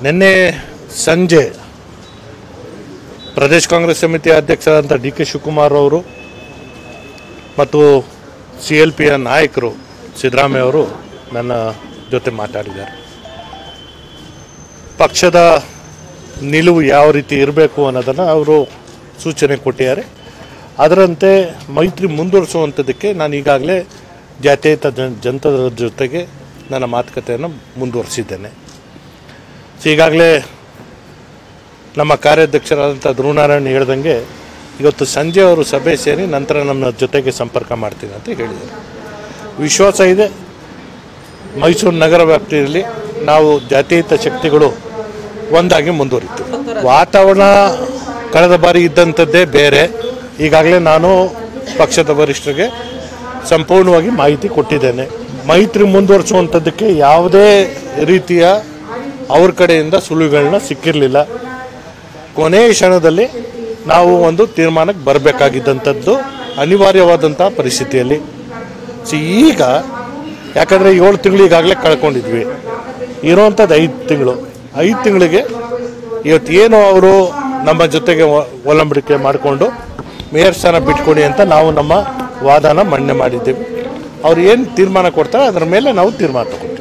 ನಿನ್ನೆ ಸಂಜೆ ಪ್ರದೇಶ್ ಕಾಂಗ್ರೆಸ್ ಸಮಿತಿ ಅಧ್ಯಕ್ಷರಾದಂಥ ಡಿ ಕೆ ಶಿವಕುಮಾರ್ ಅವರು ಮತ್ತು ಸಿ ಎಲ್ ಪಿಯ ನಾಯಕರು ಸಿದ್ದರಾಮಯ್ಯ ಅವರು ನನ್ನ ಜೊತೆ ಮಾತಾಡಿದ್ದಾರೆ ಪಕ್ಷದ ನಿಲುವು ಯಾವ ರೀತಿ ಇರಬೇಕು ಅನ್ನೋದನ್ನು ಅವರು ಸೂಚನೆ ಕೊಟ್ಟಿದ್ದಾರೆ ಅದರಂತೆ ಮೈತ್ರಿ ಮುಂದುವರಿಸುವಂಥದ್ದಕ್ಕೆ ನಾನು ಈಗಾಗಲೇ ಜಾತ್ಯತೀತ ಜನ ಜನತಾದಳ ಜೊತೆಗೆ ನನ್ನ ಮಾತುಕತೆಯನ್ನು ಮುಂದುವರಿಸಿದ್ದೇನೆ ಸೊ ಈಗಾಗಲೇ ನಮ್ಮ ಕಾರ್ಯಾಧ್ಯಕ್ಷರಾದಂಥ ಧ್ರುವನಾರಾಯಣ್ ಹೇಳ್ದಂಗೆ ಇವತ್ತು ಸಂಜೆ ಅವರು ಸಭೆ ಸೇರಿ ನಂತರ ನಮ್ಮ ಜೊತೆಗೆ ಸಂಪರ್ಕ ಮಾಡ್ತೀನಿ ಅಂತ ಹೇಳಿದರು ವಿಶ್ವಾಸ ಇದೆ ಮೈಸೂರು ನಗರ ವ್ಯಾಪ್ತಿಯಲ್ಲಿ ನಾವು ಜಾತ್ಯತೀತ ಶಕ್ತಿಗಳು ಒಂದಾಗಿ ಮುಂದುವರಿತು ವಾತಾವರಣ ಕಳೆದ ಬಾರಿ ಇದ್ದಂಥದ್ದೇ ಬೇರೆ ಈಗಾಗಲೇ ನಾನು ಪಕ್ಷದ ವರಿಷ್ಠರಿಗೆ ಸಂಪೂರ್ಣವಾಗಿ ಮಾಹಿತಿ ಕೊಟ್ಟಿದ್ದೇನೆ ಮೈತ್ರಿ ಮುಂದುವರಿಸುವಂಥದ್ದಕ್ಕೆ ಯಾವುದೇ ರೀತಿಯ ಅವ್ರ ಕಡೆಯಿಂದ ಸುಳಿವುಗಳನ್ನ ಸಿಕ್ಕಿರಲಿಲ್ಲ ಕೊನೆಯ ಕ್ಷಣದಲ್ಲಿ ನಾವು ಒಂದು ತೀರ್ಮಾನಕ್ಕೆ ಬರಬೇಕಾಗಿದ್ದಂಥದ್ದು ಅನಿವಾರ್ಯವಾದಂಥ ಪರಿಸ್ಥಿತಿಯಲ್ಲಿ ಸೊ ಈಗ ಯಾಕಂದರೆ ಏಳು ತಿಂಗಳು ಈಗಾಗಲೇ ಕಳ್ಕೊಂಡಿದ್ವಿ ಇರೋವಂಥದ್ದು ಐದು ತಿಂಗಳು ಐದು ತಿಂಗಳಿಗೆ ಇವತ್ತು ಏನು ಅವರು ನಮ್ಮ ಜೊತೆಗೆ ಒ- ಒಲಂಬಡಿಕೆ ಮಾಡಿಕೊಂಡು ಮೇಯರ್ ಸ್ಥಾನ ಬಿಟ್ಕೊಡಿ ಅಂತ ನಾವು ನಮ್ಮ ವಾದನ ಮಂಡನೆ ಮಾಡಿದ್ದೀವಿ ಅವ್ರು ಏನು ತೀರ್ಮಾನ ಕೊಡ್ತಾರೆ ಅದರ ಮೇಲೆ ನಾವು ತೀರ್ಮಾನ ತಗೊಂಡು